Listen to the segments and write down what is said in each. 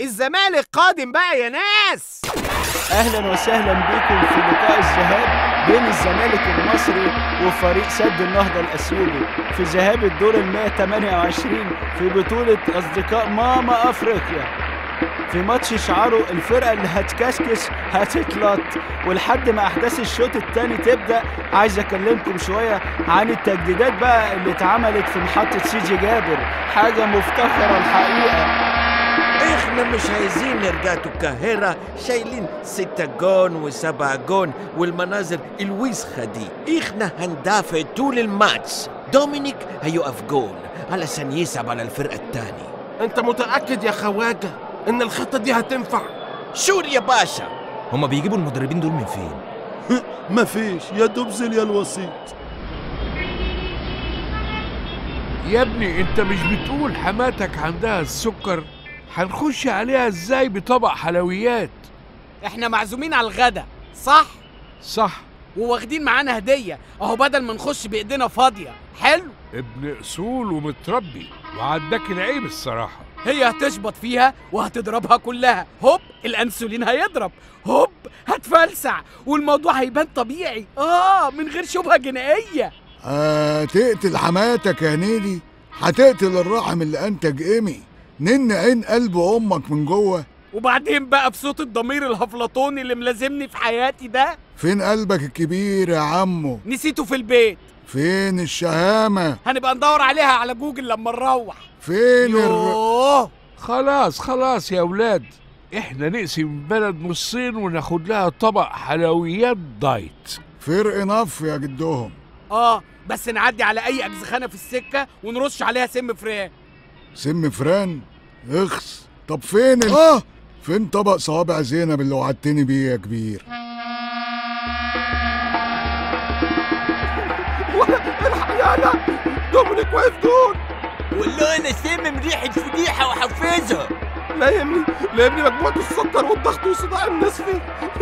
الزمالك قادم بقى يا ناس اهلا وسهلا بكم في لقاء الذهاب بين الزمالك المصري وفريق سد النهضه الاثيوبي في ذهاب الدور ال 128 في بطوله اصدقاء ماما افريقيا في ماتش شعاره الفرقه اللي هتكسكس هتتلط ولحد ما احداث الشوط الثاني تبدا عايز اكلمكم شويه عن التجديدات بقى اللي اتعملت في محطه سيدي جابر حاجه مفتخره الحقيقه احنا مش عايزين نرجع القاهرة شايلين ستة جون وسبعة جون والمناظر الوسخة دي احنا هندافع طول الماتش دومينيك هيقف جون علشان يصعب على الفرقة التاني انت متاكد يا خواجه ان الخطه دي هتنفع شور يا باشا هما بيجيبوا المدربين دول من فين مفيش يا دوب زي الوسيط يا ابني انت مش بتقول حماتك عندها السكر هنخش عليها ازاي بطبق حلويات احنا معزومين على الغدا صح صح وواخدين معانا هديه اهو بدل ما نخش بايدينا فاضيه حلو ابن اصول ومتربي وعداك العيب الصراحه هي هتشبط فيها وهتضربها كلها هوب الانسولين هيضرب هوب هتفلسع والموضوع هيبان طبيعي اه من غير شبهه جنائيه هتقتل حماتك يا هنيدي هتقتل الرحم اللي انتج ايمي نن عين قلب امك من جوه وبعدين بقى بصوت الضمير الهفلطوني اللي ملازمني في حياتي ده فين قلبك الكبير يا عمو نسيته في البيت فين الشهامة هنبقى ندور عليها على جوجل لما نروح فين الر... يوه خلاص خلاص يا اولاد احنا نقسم البلد نصين وناخد لها طبق حلويات دايت فرق نف يا جدهم اه بس نعدي على اي اجزخانه في السكه ونرش عليها سم فران سم فران اخس طب فين ال... اه فين طبق صوابع زينب اللي وعدتني بيه يا كبير يالا دومينيك واقف جون والله انا سامم ريحة فضيحة وحفزها لا يا ابني لا يا ابني مجموعه السكر والضغط والصداع النصفي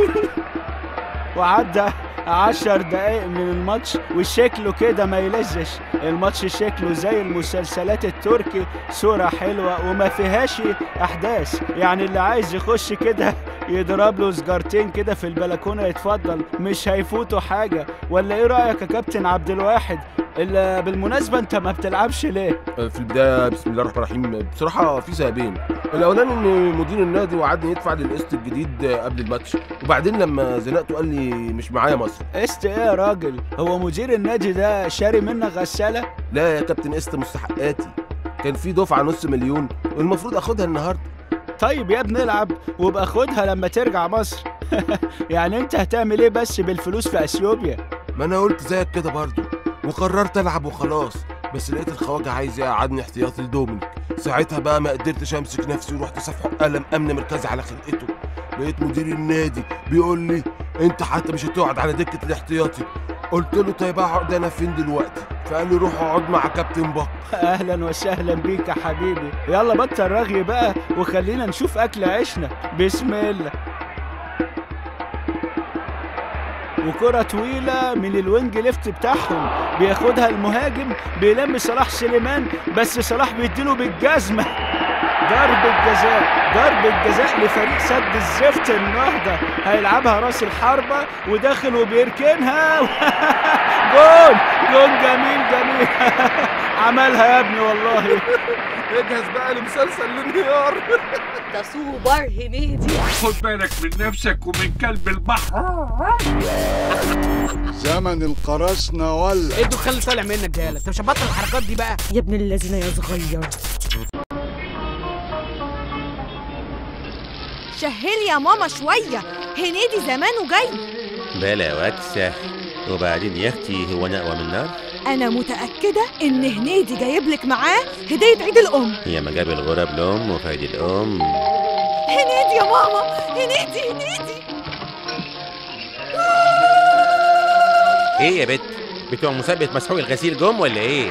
وعدى عشر دقايق من الماتش وشكله كده ما يلزش الماتش شكله زي المسلسلات التركي صورة حلوة وما فيهاش أحداث يعني اللي عايز يخش كده يضرب له سجارتين كده في البلكونة يتفضل مش هيفوتوا حاجة ولا ايه رأيك يا كابتن عبد الواحد اللي بالمناسبة انت ما بتلعبش ليه في البدايه بسم الله الرحمن الرحيم بصراحه في سببين الاولاني ان مدير النادي وعدني يدفع لي القسط الجديد قبل الماتش وبعدين لما زنقته قال لي مش معايا مصر قست ايه يا راجل هو مدير النادي ده شاري منك غسالة لا يا كابتن قسط مستحقاتي كان في دفعه نص مليون والمفروض اخدها النهارده طيب يا ابني العب وابقى خدها لما ترجع مصر يعني انت هتعمل ايه بس بالفلوس في اثيوبيا ما انا قلت زيك كده برضه وقررت العب وخلاص بس لقيت الخواجه عايز يقعدني احتياطي لدومينيك ساعتها بقى ما قدرتش امسك نفسي ورحت صفحه قلم امن مركزي على خلقته لقيت مدير النادي بيقول لي انت حتى مش هتقعد على دكه الاحتياطي قلت له طيب اقعد انا فين دلوقتي فقال لي روح اقعد مع كابتن بك اهلا وسهلا بيك يا حبيبي يلا بطل رغي بقى وخلينا نشوف اكل عيشنا بسم الله وكرة طويلة من الوينج ليفت بتاعهم بياخدها المهاجم بيلم صلاح سليمان بس صلاح بيديله بالجزمة ضربة جزاء ضربة جزاء لفريق سد الزفت النهضة هيلعبها راس الحربة وداخل وبيركنها جول جول جميل جميل عملها يا ابني والله اجهز بقى لمسلسل الانهيار ده سوبر هنيدي خد بالك من نفسك ومن كلب البحر زمن القراصنة ولا ايه الدخان اللي طالع منك ده يالا انت مش هتبطل الحركات دي بقى يا ابن الذين يا صغير شهلي يا ماما شوية هنيدي زمانه جاي بلا وكسة وبعدين يا اختي هو نقوى من نار أنا متأكدة إن هنيدي جايب لك معاه هدية عيد الأم هي ما جاب الغراب لأم وفي عيد الأم هنيدي يا ماما هنيدي هنيدي ايه يا بت بتوع مسابقة مسحوق الغسيل جم ولا ايه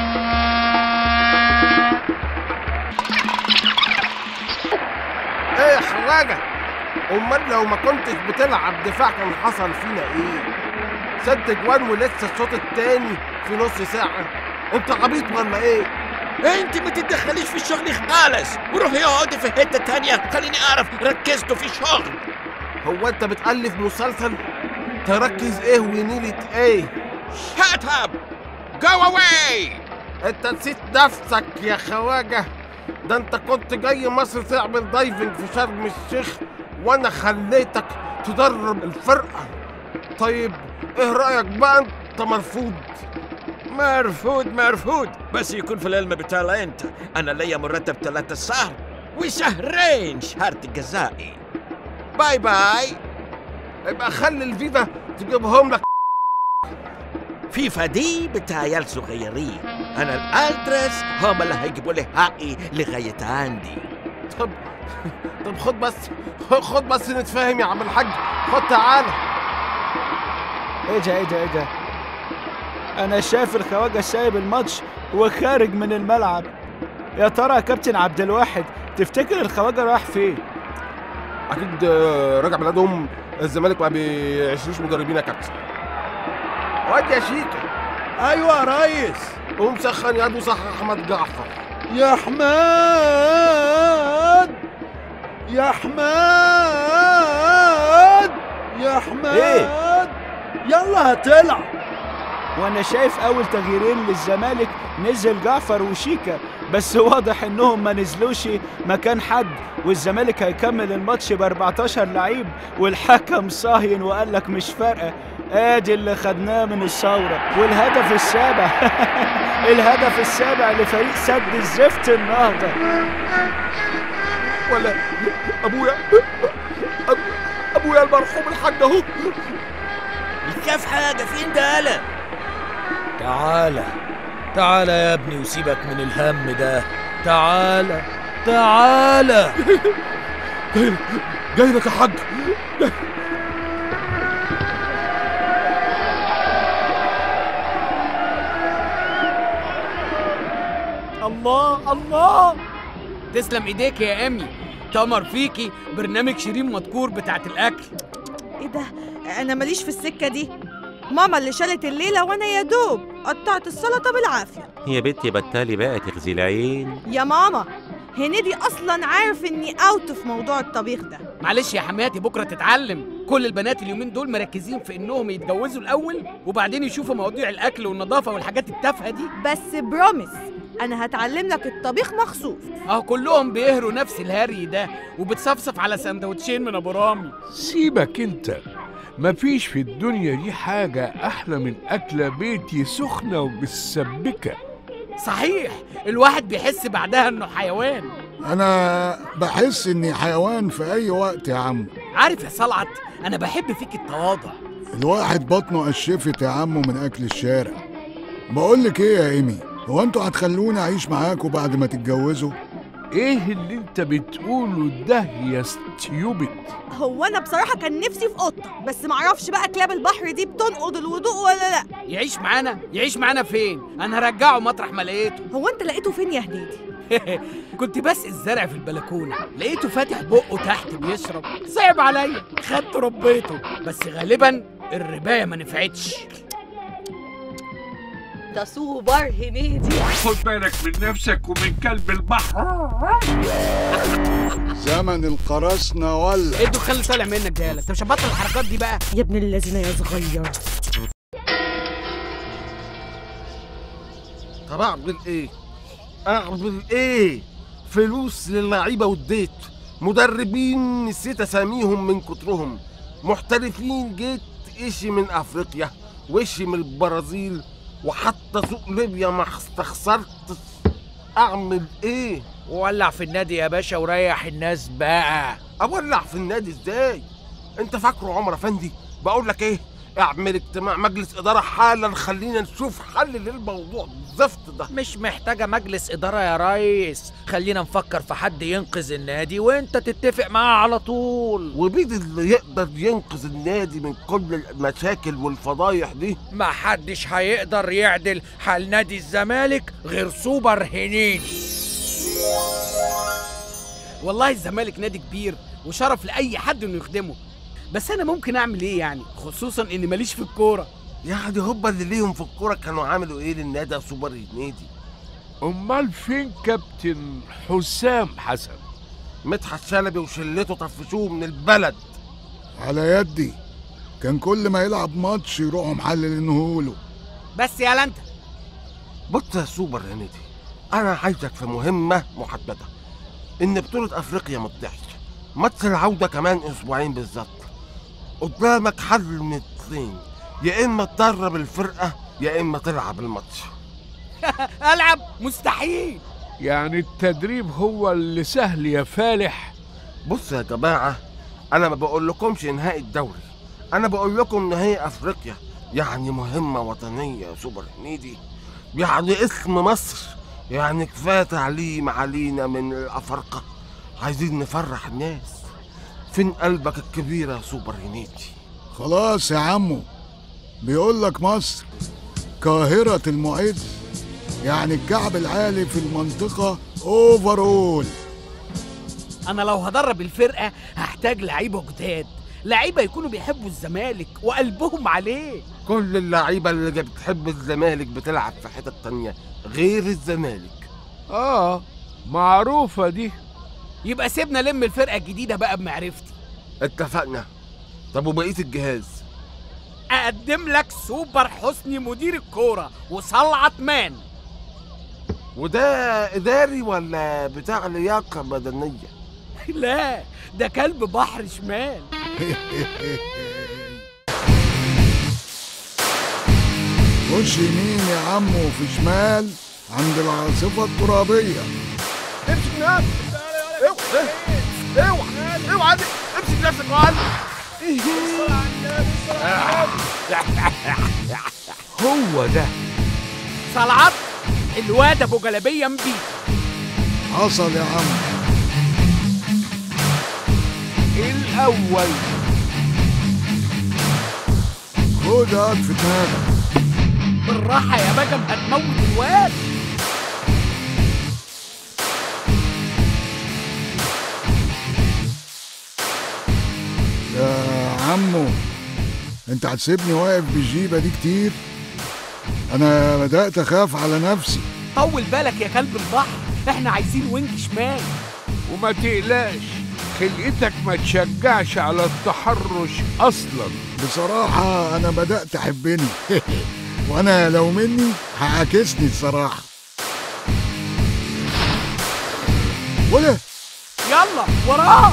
ايه يا خواجه امال لو ما كنتش بتلعب دفاع كان حصل فينا ايه ست جوان ولسه الشوط التاني في نص ساعه انت عبيط ولا ايه انت ما تتدخليش في شغلي خالص وروحي اقعدي في حته تانية خليني اعرف ركزتوا في الشغل هو انت بتألف مسلسل تركز ايه ونيلة ايه شات اب جو اواي انت نسيت نفسك يا خواجه ده انت كنت جاي مصر تعمل دايفنج في شرم الشيخ وانا خليتك تدرب الفرقه طيب ايه رايك بقى انت مرفوض مرفوض مرفوض بس يكون في العلم بتاعي انت انا ليا مرتب ثلاثة شهر وشهرين شهادة جزائي باي باي يبقى خلي الفيفا تجيبهم لك فيفا دي بتاع عيال صغيرين انا الالترس هم اللي هيجيبوا لي حقي لغاية عندي طب طب خد بس خد بس نتفاهم يا عم الحاج خد تعالى ايه ده ايه ده ايه ده انا شايف الخواجه سايب الماتش وخارج من الملعب يا ترى يا كابتن عبد الواحد تفتكر الخواجه رايح فين اكيد آه، راجع بلادهم الزمالك ما بيعيشوش مدربين يا كابتن واد يا شيكا ايوه يا ريس قوم سخن يد وصح احمد جعفر يا حماد يا حماد يا حماد إيه؟ يلا هتلعب وانا شايف اول تغييرين للزمالك نزل جعفر وشيكا بس واضح انهم ما نزلوش مكان حد والزمالك هيكمل الماتش ب 14 لعيب والحكم صاهين وقال لك مش فارقه ادي اللي خدناه من الثوره والهدف السابع الهدف السابع لفريق سد الزفت النهضه ولا ابويا أب... ابويا المرحوم الحاج اهو شاف حاجة فين ده قلق تعالى تعالى يا ابني وسيبك من الهم ده تعالى تعالى جاي جاي لك يا حاج الله الله تسلم ايديك يا امي تمر فيكي برنامج شيرين مذكور بتاعت الاكل ايه ده انا ماليش في السكه دي ماما اللي شالت الليله وانا يا دوب قطعت السلطه بالعافيه يا بنتي بطلي بقى تغزي العين يا ماما هنيدي اصلا عارف اني اوت في موضوع الطبيخ ده معلش يا حماتي بكره تتعلم كل البنات اليومين دول مركزين في انهم يتجوزوا الاول وبعدين يشوفوا مواضيع الاكل والنظافه والحاجات التافهه دي بس بروميس انا هتعلم لك الطبيخ مخصوص اهو كلهم بيهروا نفس الهري ده وبتصفصف على سندوتشين من ابو رامي سيبك انت مفيش في الدنيا دي حاجة أحلى من أكلة بيتي سخنة ومتسبكة صحيح الواحد بيحس بعدها انه حيوان انا بحس اني حيوان في اي وقت يا عم عارف يا صلعت انا بحب فيك التواضع الواحد بطنه قشفت يا عمو من اكل الشارع بقولك ايه يا ايمي هو انتوا هتخلوني اعيش معاكوا بعد ما تتجوزوا إيه اللي أنت بتقوله ده يا ستيوبت هو انا بصراحه كان نفسي في قطه بس معرفش بقى كلاب البحر دي بتنقض الوضوء ولا لا يعيش معانا يعيش معانا فين انا هرجعه مطرح ما لقيته هو انت لقيته فين يا هنيدي كنت بسقي الزرع في البلكونه لقيته فاتح بقه تحت بيشرب صعب عليا خدته ربيته بس غالبا الربايه ما نفعتش ده سوبر هنيدي خد بالك من نفسك ومن كلب البحر زمن القراصنة ولا ايه الدخان اللي طالع منك ده يالا؟ انت مش هتبطل الحركات دي بقى يا ابن الذين يا صغير طب اعمل ايه اعمل ايه فلوس للعيبه واديت مدربين نسيت اساميهم من كترهم محترفين جيت اشي من افريقيا واشي من البرازيل وحتى سوق ليبيا ما استخسرت اعمل ايه ولع في النادي يا باشا وريح الناس بقى اولع في النادي ازاي انت فاكره عمر افندي بقول لك ايه اعمل اجتماع مجلس اداره حالا خلينا نشوف حل للموضوع الزفت ده مش محتاجة مجلس إدارة يا ريس خلينا نفكر في حد ينقذ النادي وانت تتفق معاه على طول ومين اللي يقدر ينقذ النادي من كل المشاكل والفضايح دي ما حدش هيقدر يعدل حال نادي الزمالك غير سوبر هنيدي والله الزمالك نادي كبير وشرف لاي حد انه يخدمه بس انا ممكن اعمل ايه يعني خصوصا اني ماليش في الكوره يعني هما اللي ليهم في الكوره كانوا عملوا ايه للنادي يا سوبر هنيدي امال فين كابتن حسام حسن مدحت شلبي وشلته طفشوه من البلد على يدي كان كل ما يلعب ماتش يروحوا محللينهوله بس يا لانتا بص يا سوبر هنيدي انا عايزك في مهمه محدده ان بطوله افريقيا ما تضيعش ماتش العوده كمان اسبوعين بالظبط قدامك حل من الاثنين يا اما تدرب الفرقه يا اما تلعب الماتش العب مستحيل يعني التدريب هو اللي سهل يا فالح بص يا جماعه انا ما بقول لكمش انهاء الدوري انا بقول لكم نهائي افريقيا يعني مهمه وطنيه يا سوبر هنيدي يعني اسم مصر يعني كفايه تعليم علينا من الافارقه عايزين نفرح الناس فين قلبك الكبير يا سوبر هنيدي خلاص يا عمو بيقول لك مصر قاهرة المعز يعني الكعب العالي في المنطقة اوفرول انا لو هدرب الفرقه هحتاج لعيبه جداد لعيبه يكونوا بيحبوا الزمالك وقلبهم عليه كل اللعيبه اللي بتحب الزمالك بتلعب في حتت تانية غير الزمالك اه معروفة دي يبقى سيبنا لم الفرقه الجديده بقى بمعرفتي اتفقنا طب وبقيه الجهاز اقدم لك سوبر حسني مدير الكوره وصلعت مان وده اداري ولا بتاع لياقه بدنيه لا ده كلب بحر شمال خش يمين يا عمو في شمال عند العاصفة الترابية امسك نفسك اوعى اوعى اوعى امسك نفسك وعلي هو ده صلعت الواد ابو جلابيه مبيت حصل يا عم الأول خد هات في دماغك بالراحه يا بجم هتموت الواد يا عمو انت هتسيبني واقف بالجيبة دي كتير انا بدأت اخاف على نفسي طول بالك يا كلب البحر احنا عايزين وينج شمال وما تقلقش خلقتك ما تشجعش على التحرش أصلا بصراحة انا بدأت احبني وانا لو مني هعاكسني الصراحة ولا يلا وراه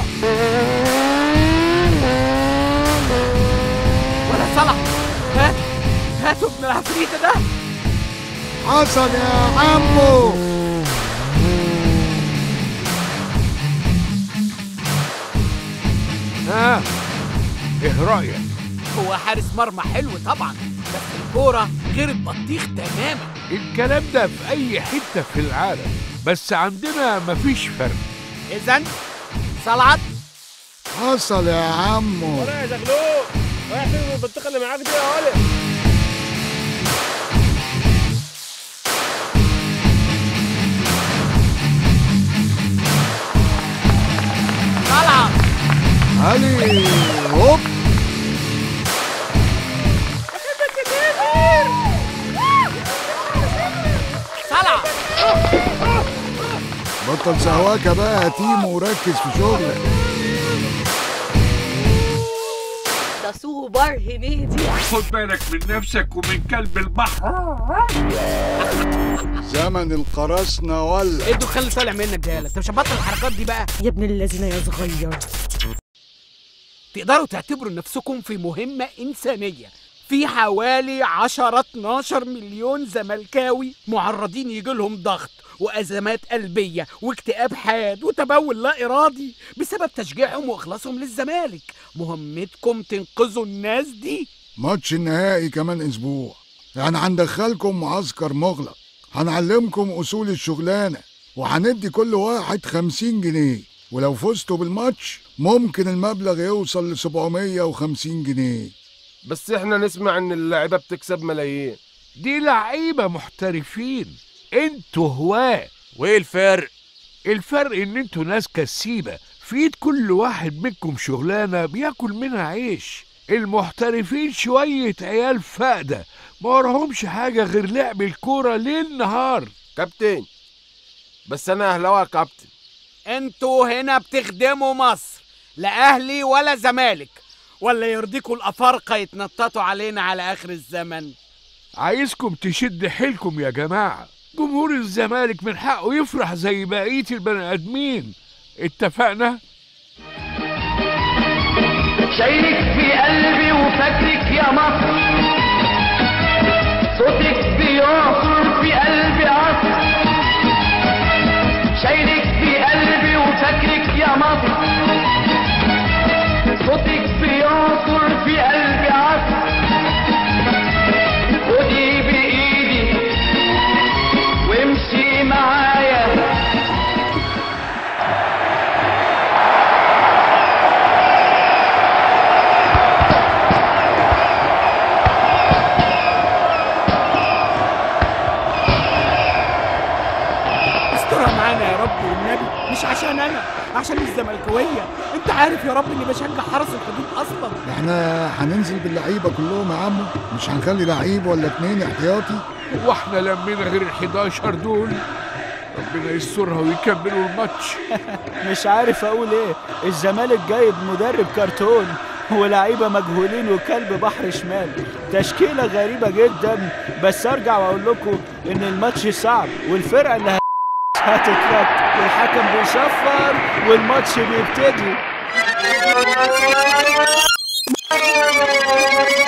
ولا صلح هات هاتوا ابن العفريته ده حصل يا عمو ها ايه رأيك هو حارس مرمى حلو طبعا بس الكوره غير البطيخ تماما الكلام ده في أي حتة في العالم بس عندنا مفيش فرق اذا صلعت حصل يا عمو يا زغلول رايح فين البطيخه اللي معاك دي يا ولد صلعت علي هوب صلعت بطل سهواكة بقى يا تيمو وركز في شغلك ده سوبر هنيدي خد بالك من نفسك ومن كلب البحر زمن القراصنة ولا ايه الدخان اللي طالع منك ده انت مش هتبطل الحركات دي بقى يا ابن الذين يا صغير تقدروا تعتبروا نفسكم في مهمة إنسانية في حوالي 10 12 مليون زملكاوي معرضين يجي لهم ضغط وأزمات قلبية واكتئاب حاد وتبول لا إرادي بسبب تشجيعهم وإخلاصهم للزمالك مهمتكم تنقذوا الناس دي ماتش النهائي كمان اسبوع يعني هندخلكم معسكر مغلق هنعلمكم اصول الشغلانة وهندي كل واحد خمسين جنيه ولو فزتوا بالماتش ممكن المبلغ يوصل ل 750 جنيه بس احنا نسمع ان اللعيبه بتكسب ملايين دي لعيبة محترفين انتوا هواة وايه الفرق الفرق ان انتوا ناس كسيبة في ايد كل واحد منكم شغلانة بياكل منها عيش المحترفين شوية عيال فاقدة ما وراهمش حاجة غير لعب الكورة ليل نهار كابتن بس انا اهلاوي يا كابتن انتوا هنا بتخدموا مصر لا اهلي ولا زمالك ولا يرضيكوا الافارقه يتنططوا علينا على اخر الزمن عايزكم تشد حيلكم يا جماعة جمهور الزمالك من حقه يفرح زي بقية البني آدمين اتفقنا؟ شايلك في قلبي وفاكرك يا مصر صوتك بيعصر في قلبي عصر شايلك في قلبي وفاكرك يا مصر صوتك بيعصر في قلبي عصر خدي بإيدي وامشي معايا استرها معانا يا رب والنبي مش عشان انا عشان الزملكاويه انت عارف يا رب اني بشجع حرس الحدود اصلا احنا هننزل باللعيبه كلهم يا عمو مش هنخلي لعيب ولا اتنين احتياطي واحنا لمينا غير ال 11 دول ربنا يسترها ويكملوا الماتش مش عارف اقول ايه الزمالك جايب مدرب كرتون ولاعيبه مجهولين وكلب بحر شمال تشكيله غريبه جدا بس ارجع واقول لكم ان الماتش صعب والفرقه اللي هتتلت والحكم بيصفر والماتش بيبتدي